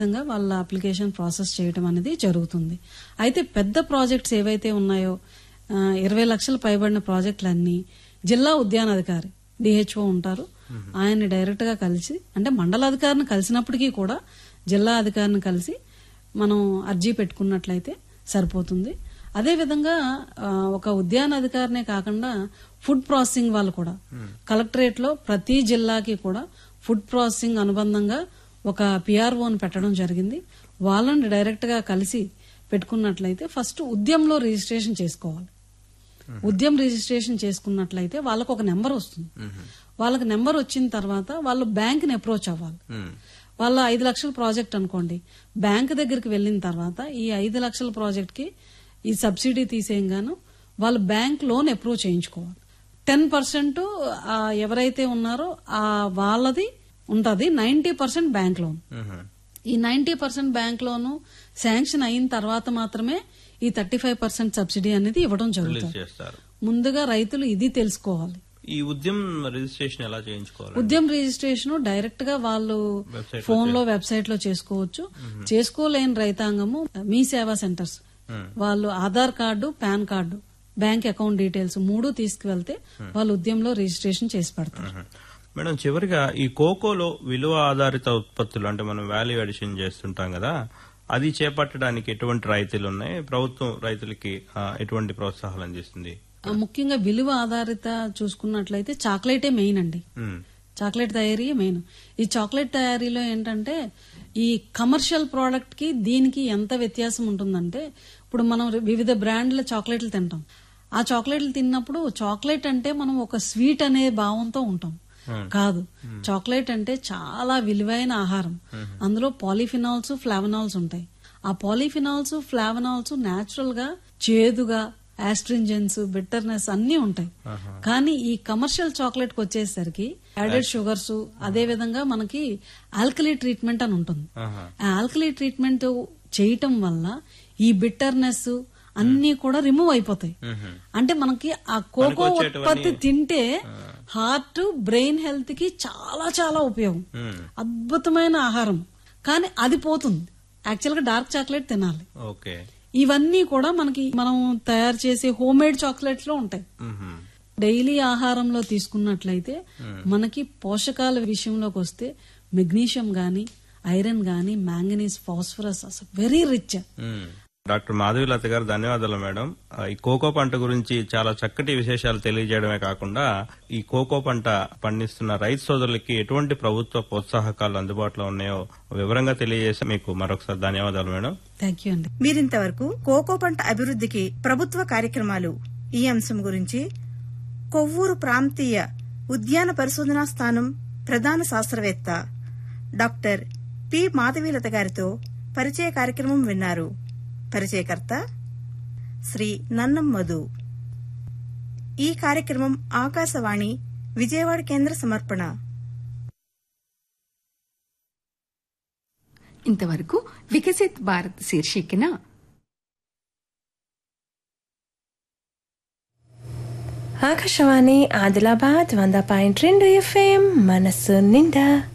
విధంగా వాళ్ళ application process చేయడం అనేది జరుగుతుంది అయితే పెద్ద ప్రాజెక్ట్స్ ఏవైతే ఉన్నాయో ఆ, ఇరవై లక్షలు పైబడిన ప్రాజెక్టులన్నీ జిల్లా ఉద్యానాధికారి డిహెచ్ఓ ఉంటారు ఆయన్ని డైరెక్ట్ గా కలిసి అంటే మండలాధికారిని కలిసినప్పటికీ కూడా జిల్లా అధికారిని కలిసి మనం అర్జీ పెట్టుకున్నట్లయితే సరిపోతుంది అదే విధంగా ఆ, ఒక ఉద్యాన అధికారినే కాకుండా ఫుడ్ ప్రాసెసింగ్ వాళ్ళు కూడా కలెక్టరేట్ లో ప్రతి జిల్లాకి కూడా ఫుడ్ ప్రాసెసింగ్ అనుబంధంగా ఒక పిఆర్ఓని పెట్టడం జరిగింది వాళ్ళని డైరెక్ట్ గా కలిసి పెట్టుకున్నట్లయితే ఫస్ట్ ఉద్యమంలో రిజిస్ట్రేషన్ చేసుకోవాలి ఉద్యమ రిజిస్ట్రేషన్ చేసుకున్నట్లయితే వాళ్ళకు ఒక నెంబర్ వస్తుంది వాళ్ళకి నెంబర్ వచ్చిన తర్వాత వాళ్ళు బ్యాంక్ని అప్రోచ్ అవ్వాలి వాళ్ళ ఐదు లక్షల ప్రాజెక్ట్ అనుకోండి బ్యాంక్ దగ్గరికి వెళ్ళిన తర్వాత ఈ ఐదు లక్షల ప్రాజెక్ట్ కి ఈ సబ్సిడీ తీసేయంగాను వాళ్ళు బ్యాంక్ లోన్ అప్రూవ్ చేయించుకోవాలి టెన్ పర్సెంట్ ఎవరైతే ఉన్నారో ఆ వాళ్ళది ఉంటది నైన్టీ పర్సెంట్ బ్యాంక్ లోన్ ఈ ninety percent bank loan sanction అయిన తర్వాత మాత్రమే ఈ థర్టీ ఫైవ్ పర్సెంట్ సబ్సిడీ అనేది ఇవ్వడం జరుగుతుంది చేస్తారు ముందుగా రైతులు ఇది తెలుసుకోవాలి ఈ ఉద్యమం రిజిస్ట్రేషన్ ఎలా చేయించుకోవాలి ఉద్యమ రిజిస్ట్రేషన్ డైరెక్ట్ గా వాళ్ళు Website ఫోన్ లో వెబ్సైట్ లో చేసుకోవచ్చు చేసుకోలేని రైతాంగము మీ సేవా సెంటర్స్ వాళ్ళు Aadhaar card PAN card bank account details మూడు తీసుకువెళ్తే వాళ్ళు ఉద్యమంలో రిజిస్ట్రేషన్ చేసి పెడతారు మ్మ్. మేడం చివరిగా ఈ కోకోలో విలువ ఆధారిత ఉత్పత్తులు అంటే మనం వాల్యూ అడిషన్ చేస్తుంటాం కదా అది చేపట్టడానికి ఎటువంటి రాయితీలు ఉన్నాయి ప్రభుత్వం రైతులకి ఆ, ఎటువంటి ప్రోత్సాహాలు అందిస్తుంది ఆ, ముఖ్యంగా విలువ ఆధారిత చూసుకున్నట్లయితే చాక్లెటే మెయిన్ అండి మ్మ్. చాక్లెట్ తయారీ మెయిన్ ఈ చాక్లెట్ తయారీలో ఏంటంటే ఈ కమర్షియల్ ప్రోడక్ట్ కి దీనికి ఎంత వ్యత్యాసం ఉంటుందంటే ఇప్పుడు మనం వివిధ బ్రాండ్ల చాక్లెట్లు తింటాం ఆ చాక్లెట్లు తిన్నప్పుడు చాక్లెట్ అంటే మనం ఒక స్వీట్ అనే భావంతో ఉంటాం కాదు చాక్లెట్ అంటే చాలా విలువైన ఆహారం అందులో పాలిఫినాల్స్ ఫ్లావనాల్స్ ఉంటాయి ఆ పాలిఫినాల్స్ ఫ్లావనాల్స్ నేచురల్ గా చేదుగా ఆస్ట్రింజెన్స్ బిట్టర్నెస్ అన్ని ఉంటాయి కానీ ఈ కమర్షియల్ చాక్లెట్ కి వచ్చేసరికి యాడెడ్ షుగర్స్ అదే విధంగా మనకి ఆల్కలీ ట్రీట్మెంట్ అని ఉంటుంది ఆహా. ఆ ఆల్కలీ ట్రీట్మెంట్ చేయటం వల్ల ఈ బిట్టర్నెస్ అన్ని కూడా రిమూవ్ అయిపోతాయి మ్మ్. అంటే మనకి ఆ కోకో పనికొచ్చేటివన్నీ- ఉత్పత్తి తింటే హార్ట్ బ్రెయిన్ హెల్త్ కి చాలా చాలా ఉపయోగం మ్మ్. అద్భుతమైన ఆహారం కానీ అది పోతుంది యాక్చువల్ గా డార్క్ చాక్లెట్ తినాలి ఓకే ఇవన్నీ కూడా మనకి మనం తయారు చేసే హోమ్ మేడ్ చాక్లెట్స్ లో ఉంటాయి మ్మ్. డైలీ ఆహారంలో తీసుకున్నట్లయితే మనకి పోషకాల విషయంలోకి వస్తే మెగ్నీషియం గాని ఐరన్ గాని మ్యాంగనీస్ ఫాస్ఫరస్ అసలు వెరీ రిచ్ మ్మ్. డాక్టర్ మాధవిలత గారు ధన్యవాదాలు మేడం ఆ, ఈ కోకో పంట గురించి చాలా చక్కటి విశేషాలు తెలియజేయడమే కాకుండా ఈ కోకో పంట పండిస్తున్న రైతు సోదరులకి ఎటువంటి ప్రభుత్వ ప్రోత్సాహకాలు అందుబాటులో ఉన్నాయో వివరంగా తెలియజేసి మీకు మరొకసారి ధన్యవాదాలు మేడం థ్యాంక్ యూ అండి మీరింతవరకు కోకో పంట అభివృద్ధికి ప్రభుత్వ కార్యక్రమాలు ఈ అంశం గురించి కొవ్వూరు ప్రాంతీయ ఉద్యాన పరిశోధనా స్థానం ప్రధాన శాస్త్రవేత్త డాక్టర్ పి మాధవీలత గారితో పరిచయ కార్యక్రమం విన్నారు పరిచయకర్త శ్రీ నన్నం మధు ఈ కార్యక్రమం ఆకాశవాణి విజయవాడ కేంద్ర సమర్పణ ఇంతవరకు వికసిత్ భారత్ శీర్షికన ఆకాశవాణి ఆదిలాబాద్ వంద పాయింట్ రెండు ఎఫ్ఎం మనస్సు నిండా